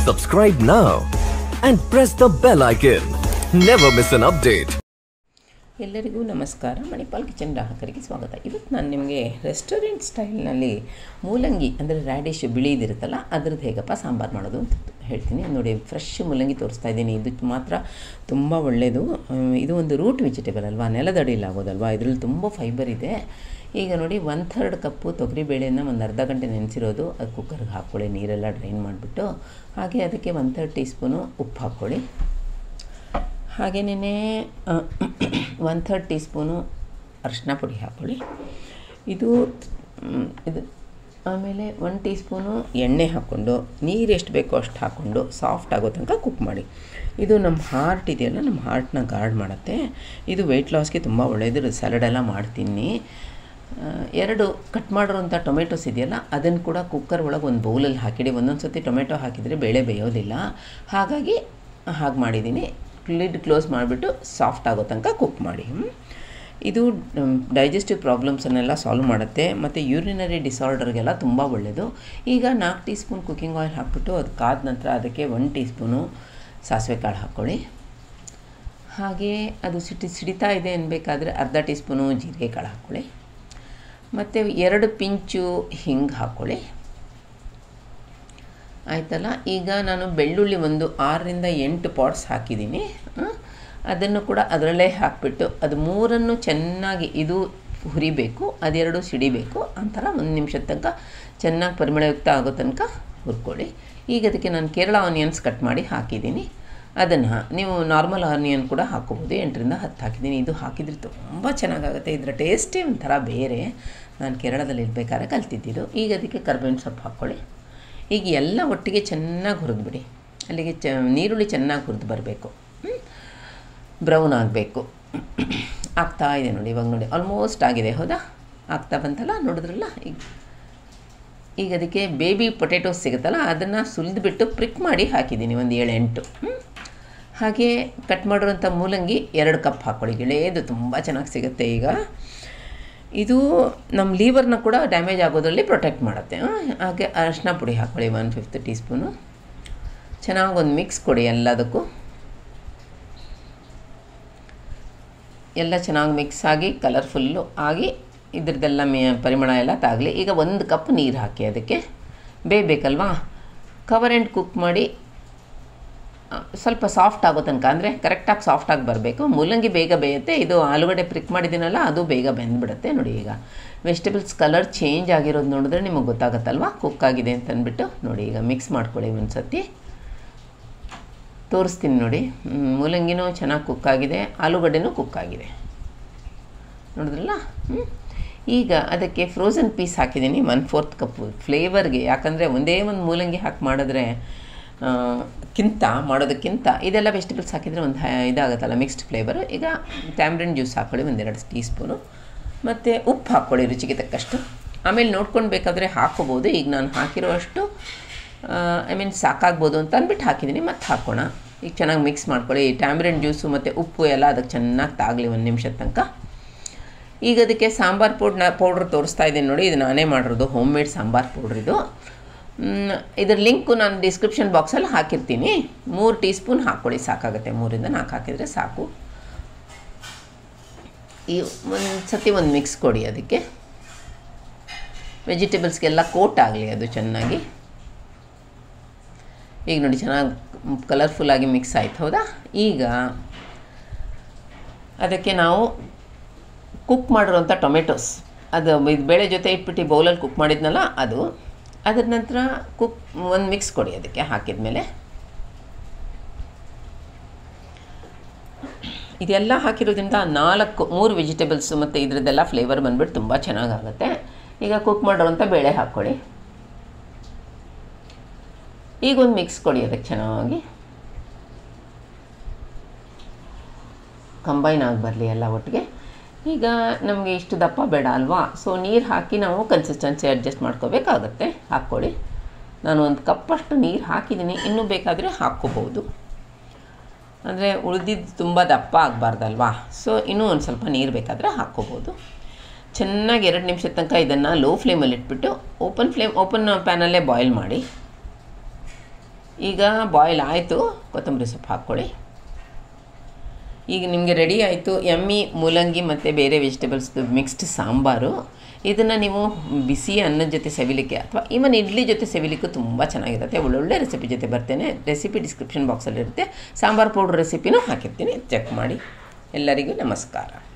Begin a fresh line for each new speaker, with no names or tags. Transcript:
Subscribe now and press the bell icon. Never miss an update.
ಎಲ್ಲರಿಗೂ ನಮಸ್ಕಾರ Manipal kitchen ಗ್ರಾಹಕರಿಗೆ ಸ್ವಾಗತ ಇವತ್ತು ನಾನು ನಿಮಗೆ ರೆಸ್ಟೋರೆಂಟ್ ಸ್ಟೈಲ್ನಲ್ಲಿ ಮೂಲಂಗಿ ಅಂದರೆ ರ್ಯಾಡಿಶ್ ಬಿಳಿದಿರುತ್ತಲ್ಲ ಅದ್ರದ್ದು ಹೇಗಪ್ಪ ಸಾಂಬಾರು ಮಾಡೋದು ಅಂತ ಹೇಳ್ತೀನಿ ನೋಡಿ ಫ್ರೆಶ್ ಮೂಲಂಗಿ ತೋರಿಸ್ತಾ ಇದ್ದೀನಿ ಇದು ಮಾತ್ರ ತುಂಬ ಒಳ್ಳೆಯದು ಅಹ್, ಇದು ಒಂದು ರೂಟ್ ವೆಜಿಟೇಬಲ್ ಅಲ್ವಾ ನೆಲದಡಿಯಲ್ಲಿ ಆಗೋದಲ್ವಾ ಇದರಲ್ಲಿ ತುಂಬ ಫೈಬರ್ ಇದೆ ಈಗ ನೋಡಿ ಒನ್ ಥರ್ಡ್ ಕಪ್ಪು ತೊಗರಿಬೇಳೆನ ಒಂದು ಅರ್ಧ ಗಂಟೆ ನೆನೆಸಿರೋದು ಅದು ಕುಕ್ಕರ್ಗೆ ಹಾಕ್ಕೊಳ್ಳಿ ನೀರೆಲ್ಲ ಡ್ರೈನ್ ಮಾಡಿಬಿಟ್ಟು ಹಾಗೆ ಅದಕ್ಕೆ ಒನ್ ಥರ್ಡ್ ಟೀ ಸ್ಪೂನು ಉಪ್ಪು ಹಾಕ್ಕೊಳ್ಳಿ ಹಾಗೆಯೇ ಒನ್ ಥರ್ಡ್ ಟೀ ಸ್ಪೂನು ಅರಿಶಿನ ಪುಡಿ ಹಾಕ್ಕೊಳ್ಳಿ ಇದು ಮ್, ಇದು ಆಮೇಲೆ ಒನ್ ಟೀ ಸ್ಪೂನು ಎಣ್ಣೆ ಹಾಕ್ಕೊಂಡು ನೀರು ಎಷ್ಟು ಬೇಕೋ ಅಷ್ಟು ಹಾಕ್ಕೊಂಡು ಸಾಫ್ಟ್ ಆಗೋ ತನಕ ಕುಕ್ ಮಾಡಿ ಇದು ನಮ್ಮ ಹಾರ್ಟ್ ಇದೆಯಲ್ಲ ನಮ್ಮ ಹಾರ್ಟ್ನ ಗಾರ್ಡ್ ಮಾಡುತ್ತೆ ಇದು ವೆಯ್ಟ್ ಲಾಸ್ಗೆ ತುಂಬ ಒಳ್ಳೆಯದು ಸ್ಯಾಲಡ್ ಎಲ್ಲ ಮಾಡ್ತೀನಿ ಆ, ಎರಡು ಕಟ್ ಮಾಡಿರೋಂಥ ಟೊಮೆಟೊಸ್ ಇದೆಯಲ್ಲ ಅದನ್ನು ಕೂಡ ಕುಕ್ಕರ್ ಒಳಗೆ ಒಂದು ಬೌಲಲ್ಲಿ ಹಾಕಿಡಿ ಒಂದೊಂದು ಸತಿ ಟೊಮೆಟೊ ಹಾಕಿದರೆ ಬೇಳೆ ಬೇಯೋದಿಲ್ಲ ಹಾಗಾಗಿ ಹಾಗೆ ಮಾಡಿದ್ದೀನಿ ಲಿಡ್ ಕ್ಲೋಸ್ ಮಾಡಿಬಿಟ್ಟು ಸಾಫ್ಟ್ ಆಗೋ ತನಕ ಕುಕ್ ಮಾಡಿ ಹ್ಮ್. ಇದು ಡೈಜೆಸ್ಟಿವ್ ಪ್ರಾಬ್ಲಮ್ಸನ್ನೆಲ್ಲ ಸಾಲ್ವ್ ಮಾಡುತ್ತೆ ಮತ್ತು ಯೂರಿನರಿ ಡಿಸಾರ್ಡರ್ಗೆಲ್ಲ ತುಂಬ ಒಳ್ಳೆಯದು ಈಗ ನಾಲ್ಕು ಟೀ ಸ್ಪೂನ್ ಕುಕ್ಕಿಂಗ್ ಆಯಿಲ್ ಹಾಕ್ಬಿಟ್ಟು ಅದು ಕಾದ ನಂತರ ಅದಕ್ಕೆ ಒನ್ ಟೀ ಸ್ಪೂನು ಸಾಸಿವೆ ಕಾಳು ಹಾಕ್ಕೊಳ್ಳಿ ಹಾಗೆ ಅದು ಸಿಟಿ ಸಿಡಿತಾ ಇದೆ ಅನ್ಬೇಕಾದ್ರೆ ಅರ್ಧ ಟೀ ಸ್ಪೂನು ಜೀರಿಗೆ ಕಾಳು ಹಾಕ್ಕೊಳ್ಳಿ ಮತ್ತು ಎರಡು ಪಿಂಚು ಹಿಂಗೆ ಹಾಕ್ಕೊಳ್ಳಿ ಆಯ್ತಲ್ಲ ಈಗ ನಾನು ಬೆಳ್ಳುಳ್ಳಿ ಒಂದು ಆರರಿಂದ ಎಂಟು ಪಾಟ್ಸ್ ಹಾಕಿದ್ದೀನಿ ಆ, ಅದನ್ನು ಕೂಡ ಅದರಲ್ಲೇ ಹಾಕಿಬಿಟ್ಟು ಅದು ಮೂರನ್ನು ಚೆನ್ನಾಗಿ ಇದು ಹುರಿಬೇಕು ಅದೆರಡು ಸಿಡಿಬೇಕು ಒಂಥರ ಒಂದು ನಿಮಿಷದ ತನಕ ಚೆನ್ನಾಗಿ ಪರಿಮಳಯುಕ್ತ ಆಗೋ ತನಕ ಹುರ್ಕೊಳ್ಳಿ ಈಗ ಅದಕ್ಕೆ ನಾನು ಕೇರಳ ಆನಿಯನ್ಸ್ ಕಟ್ ಮಾಡಿ ಹಾಕಿದ್ದೀನಿ ಅದನ್ನು ನೀವು ನಾರ್ಮಲ್ ಆನಿಯನ್ ಕೂಡ ಹಾಕೋಬೋದು ಎಂಟರಿಂದ ಹತ್ತು ಹಾಕಿದ್ದೀನಿ ಇದು ಹಾಕಿದರೆ ತುಂಬ ಚೆನ್ನಾಗಾಗುತ್ತೆ ಇದರ ಟೇಸ್ಟೇ ಒಂಥರ ಬೇರೆ ನಾನು ಕೇರಳದಲ್ಲಿ ಇರಬೇಕಾದ್ರೆ ಕಲ್ತಿದ್ದಿದ್ದು ಈಗ ಅದಕ್ಕೆ ಕರ್ಬೇವಿನ ಸೊಪ್ಪು ಹಾಕ್ಕೊಳ್ಳಿ ಈಗ ಎಲ್ಲ ಒಟ್ಟಿಗೆ ಚೆನ್ನಾಗಿ ಹುರಿದ್ಬಿಡಿ ಅಲ್ಲಿಗೆ ಚ ನೀರುಳ್ಳಿ ಚೆನ್ನಾಗಿ ಹುರಿದು ಬರಬೇಕು ಬ್ರೌನ್ ಆಗಬೇಕು ಆಗ್ತಾ ಇದೆ ನೋಡಿ ಇವಾಗ ನೋಡಿ ಆಲ್ಮೋಸ್ಟ್ ಆಗಿದೆ ಹೌದಾ ಆಗ್ತಾ ಬಂತಲ್ಲ ನೋಡಿದ್ರಲ್ಲ ಈಗ ಈಗ ಅದಕ್ಕೆ ಬೇಬಿ ಪೊಟೆಟೋಸ್ ಸಿಗುತ್ತಲ್ಲ ಅದನ್ನು ಸುಲಿದ್ಬಿಟ್ಟು ಪ್ರಿಕ್ ಮಾಡಿ ಹಾಕಿದ್ದೀನಿ ಒಂದು ಏಳು ಎಂಟು ಹ್ಮ್? ಹಾಗೆ ಕಟ್ ಮಾಡಿರೋಂಥ ಮೂಲಂಗಿ ಎರಡು ಕಪ್ ಹಾಕ್ಕೊಳ್ಳಿ ಗೆಳೆಯದು ತುಂಬ ಚೆನ್ನಾಗಿ ಸಿಗುತ್ತೆ ಈಗ ಇದು ನಮ್ಮ ಲೀವರ್ನ ಕೂಡ ಡ್ಯಾಮೇಜ್ ಆಗೋದ್ರಲ್ಲಿ ಪ್ರೊಟೆಕ್ಟ್ ಮಾಡುತ್ತೆ ಆ, ಹಾಗೆ ಅರಿಶಿನ ಪುಡಿ ಹಾಕ್ಕೊಳ್ಳಿ ಒನ್ ಫಿಫ್ತ್ ಟೀ ಸ್ಪೂನು ಚೆನ್ನಾಗಿ ಒಂದು ಮಿಕ್ಸ್ ಕೊಡಿ ಎಲ್ಲದಕ್ಕೂ ಎಲ್ಲ ಚೆನ್ನಾಗಿ ಮಿಕ್ಸ್ ಆಗಿ ಕಲರ್ಫುಲ್ಲು ಆಗಿ ಇದ್ರದ್ದೆಲ್ಲ ಮೇ ಪರಿಮಳ ಎಲ್ಲ ತಾಗಲಿ ಈಗ ಒಂದು ಕಪ್ ನೀರು ಹಾಕಿ ಅದಕ್ಕೆ ಬೇಯಬೇಕಲ್ವಾ ಕವರ್ ಆ್ಯಂಡ್ ಕುಕ್ ಮಾಡಿ ಆ, ಸ್ವಲ್ಪ ಸಾಫ್ಟ್ ಆಗೋ ತನಕ ಅಂದರೆ ಕರೆಕ್ಟಾಗಿ ಸಾಫ್ಟಾಗಿ ಬರಬೇಕು ಮೂಲಂಗಿ ಬೇಗ ಬೇಯುತ್ತೆ ಇದು ಆಲೂಗಡ್ಡೆ ಪ್ರಿಕ್ ಮಾಡಿದ್ದೀನಲ್ಲ ಅದು ಬೇಗ ಬೆಂದ್ಬಿಡುತ್ತೆ ನೋಡಿ ಈಗ ವೆಜಿಟೇಬಲ್ಸ್ ಕಲರ್ ಚೇಂಜ್ ಆಗಿರೋದು ನೋಡಿದ್ರೆ ನಿಮಗೆ ಗೊತ್ತಾಗುತ್ತಲ್ವಾ ಕುಕ್ ಆಗಿದೆ ಅಂತ ಅಂದ್ಬಿಟ್ಟು ನೋಡಿ ಈಗ ಮಿಕ್ಸ್ ಮಾಡ್ಕೊಳ್ಳಿ ಒಂದು ಸತಿ ತೋರಿಸ್ತೀನಿ ನೋಡಿ ಹ್ಮ್, ಮೂಲಂಗಿನೂ ಚೆನ್ನಾಗಿ ಕುಕ್ ಆಗಿದೆ ಆಲೂಗಡ್ಡೆನೂ ಕುಕ್ ಆಗಿದೆ ನೋಡಿದ್ರಲ್ಲ ಹ್ಮ್? ಈಗ ಅದಕ್ಕೆ ಫ್ರೋಝನ್ ಪೀಸ್ ಹಾಕಿದ್ದೀನಿ ಒನ್ ಫೋರ್ತ್ ಕಪ್ಪು ಫ್ಲೇವರ್ಗೆ ಯಾಕಂದರೆ ಒಂದೇ ಒಂದು ಮೂಲಂಗಿ ಹಾಕಿ ಮಾಡಿದ್ರೆ ಆ, ಕಿಂತ ಮಾಡೋದಕ್ಕಿಂತ ಇದೆಲ್ಲ ವೆಜಿಟೇಬಲ್ಸ್ ಹಾಕಿದರೆ ಒಂದು ಹ- ಇದಾಗುತ್ತಲ್ಲ ಮಿಕ್ಸ್ಡ್ ಫ್ಲೇವರು ಈಗ ಟ್ಯಾಮ್ರಿನ್ ಜ್ಯೂಸ್ ಹಾಕ್ಕೊಳ್ಳಿ ಒಂದೆರಡು ಟೀ ಸ್ಪೂನು ಮತ್ತು ಉಪ್ಪು ಹಾಕ್ಕೊಳ್ಳಿ ರುಚಿಗೆ ತಕ್ಕಷ್ಟು ಆಮೇಲೆ ನೋಡ್ಕೊಂಡು ಬೇಕಾದರೆ ಹಾಕ್ಕೋಬೋದು ಈಗ ನಾನು ಹಾಕಿರೋ ಅಷ್ಟು ಐ ಮೀನ್ ಸಾಕಾಗ್ಬೋದು ಅಂತ ಅಂದ್ಬಿಟ್ಟು ಹಾಕಿದ್ದೀನಿ ಮತ್ತೆ ಹಾಕೋಣ ಈಗ ಚೆನ್ನಾಗಿ ಮಿಕ್ಸ್ ಮಾಡ್ಕೊಳ್ಳಿ ಟ್ಯಾಮ್ರಿನ್ ಜ್ಯೂಸು ಮತ್ತು ಉಪ್ಪು ಎಲ್ಲ ಅದಕ್ಕೆ ಚೆನ್ನಾಗಿ ತಾಗಲಿ ಒಂದು ನಿಮಿಷದ ತನಕ ಈಗ ಅದಕ್ಕೆ ಸಾಂಬಾರು ಪೌಡ್ನ ಪೌಡ್ರ್ ತೋರಿಸ್ತಾ ಇದ್ದೀನಿ ನೋಡಿ ಇದು ನಾನೇ ಮಾಡಿರೋದು ಹೋಮ್ ಮೇಡ್ ಸಾಂಬಾರು ಪೌಡ್ರ್ ಇದು ಮ್, ಇದ್ರ ಲಿಂಕು ನಾನು ಡಿಸ್ಕ್ರಿಪ್ಷನ್ ಬಾಕ್ಸಲ್ಲಿ ಹಾಕಿರ್ತೀನಿ ಮೂರು ಟೀ ಸ್ಪೂನ್ ಹಾಕ್ಕೊಳ್ಳಿ ಸಾಕಾಗುತ್ತೆ ಮೂರಿಂದ ನಾಲ್ಕು ಹಾಕಿದರೆ ಸಾಕು ಈ ಒಂದು ಸತಿ ಒಂದು ಮಿಕ್ಸ್ ಕೊಡಿ ಅದಕ್ಕೆ ವೆಜಿಟೇಬಲ್ಸ್ಗೆಲ್ಲ ಕೋಟ್ ಆಗಲಿ ಅದು ಚೆನ್ನಾಗಿ ಈಗ ನೋಡಿ ಚೆನ್ನಾಗಿ ಕಲರ್ಫುಲ್ಲಾಗಿ ಮಿಕ್ಸ್ ಆಯ್ತು ಹೌದಾ ಈಗ ಅದಕ್ಕೆ ನಾವು ಕುಕ್ ಮಾಡಿರೋಂಥ ಟೊಮೆಟೊಸ್ ಅದು ಇದು ಬೇಳೆ ಜೊತೆ ಇಟ್ಬಿಟ್ಟು ಬೌಲಲ್ಲಿ ಕುಕ್ ಮಾಡಿದ್ನಲ್ಲ ಅದು ಅದ್ರ ನಂತರ ಕುಕ್ ಒಂದು ಮಿಕ್ಸ್ ಕೊಡಿ ಅದಕ್ಕೆ ಹಾಕಿದ್ಮೇಲೆ ಇದೆಲ್ಲ ಹಾಕಿರೋದ್ರಿಂದ ನಾಲ್ಕು ಮೂರು ವೆಜಿಟೇಬಲ್ಸು ಮತ್ತು ಇದ್ರದ್ದೆಲ್ಲ ಫ್ಲೇವರ್ ಬಂದ್ಬಿಟ್ಟು ತುಂಬ ಚೆನ್ನಾಗಾಗುತ್ತೆ ಈಗ ಕುಕ್ ಮಾಡಿರೋಂಥ ಬೇಳೆ ಹಾಕ್ಕೊಳ್ಳಿ ಈಗ ಒಂದು ಮಿಕ್ಸ್ ಕೊಡಿ ಅದಕ್ಕೆ ಚೆನ್ನಾಗಿ ಕಂಬೈನ್ ಆಗಿ ಬರಲಿ ಎಲ್ಲ ಒಟ್ಟಿಗೆ ಈಗ ನಮಗೆ ಇಷ್ಟು ದಪ್ಪ ಬೇಡ ಅಲ್ವಾ ಸೊ ನೀರು ಹಾಕಿ ನಾವು ಕನ್ಸಿಸ್ಟೆನ್ಸಿ ಅಡ್ಜಸ್ಟ್ ಮಾಡ್ಕೋಬೇಕಾಗತ್ತೆ ಹಾಕ್ಕೊಳ್ಳಿ ನಾನು ಒಂದು ಕಪ್ಪಷ್ಟು ನೀರು ಹಾಕಿದ್ದೀನಿ ಇನ್ನೂ ಬೇಕಾದರೆ ಹಾಕ್ಕೋಬೋದು ಅಂದರೆ ಉಳಿದಿದ್ದು ತುಂಬ ದಪ್ಪ ಆಗಬಾರ್ದಲ್ವಾ ಸೊ ಇನ್ನೂ ಒಂದು ಸ್ವಲ್ಪ ನೀರು ಬೇಕಾದರೆ ಹಾಕ್ಕೋಬೋದು ಚೆನ್ನಾಗಿ ಎರಡು ನಿಮಿಷದ ತನಕ ಇದನ್ನು ಲೋ ಫ್ಲೇಮಲ್ಲಿ ಇಟ್ಬಿಟ್ಟು ಓಪನ್ ಫ್ಲೇಮ್ ಓಪನ್ ಪ್ಯಾನಲ್ಲೇ ಬಾಯ್ಲ್ ಮಾಡಿ ಈಗ ಬಾಯ್ಲ್ ಆಯಿತು ಕೊತ್ತಂಬರಿ ಸೊಪ್ಪು ಹಾಕ್ಕೊಳ್ಳಿ ಈಗ ನಿಮಗೆ ರೆಡಿ ಆಯಿತು ಎಮ್ಮಿ ಮೂಲಂಗಿ ಮತ್ತು ಬೇರೆ ವೆಜಿಟೇಬಲ್ಸ್ದು ಮಿಕ್ಸ್ಡ್ ಸಾಂಬಾರು ಇದನ್ನು ನೀವು ಬಿಸಿ ಅನ್ನದ ಜೊತೆ ಸವಿಲಿಕ್ಕೆ ಅಥವಾ ಈವನ್ ಇಡ್ಲಿ ಜೊತೆ ಸವಿಲಿಕ್ಕೂ ತುಂಬ ಚೆನ್ನಾಗಿರುತ್ತೆ ಒಳ್ಳೊಳ್ಳೆ ರೆಸಿಪಿ ಜೊತೆ ಬರ್ತೇನೆ ರೆಸಿಪಿ ಡಿಸ್ಕ್ರಿಪ್ಷನ್ ಬಾಕ್ಸಲ್ಲಿರುತ್ತೆ ಸಾಂಬಾರು ಪೌಡ್ರ್ ರೆಸಿಪಿನೂ ಹಾಕಿರ್ತೀನಿ ಚೆಕ್ ಮಾಡಿ ಎಲ್ಲರಿಗೂ ನಮಸ್ಕಾರ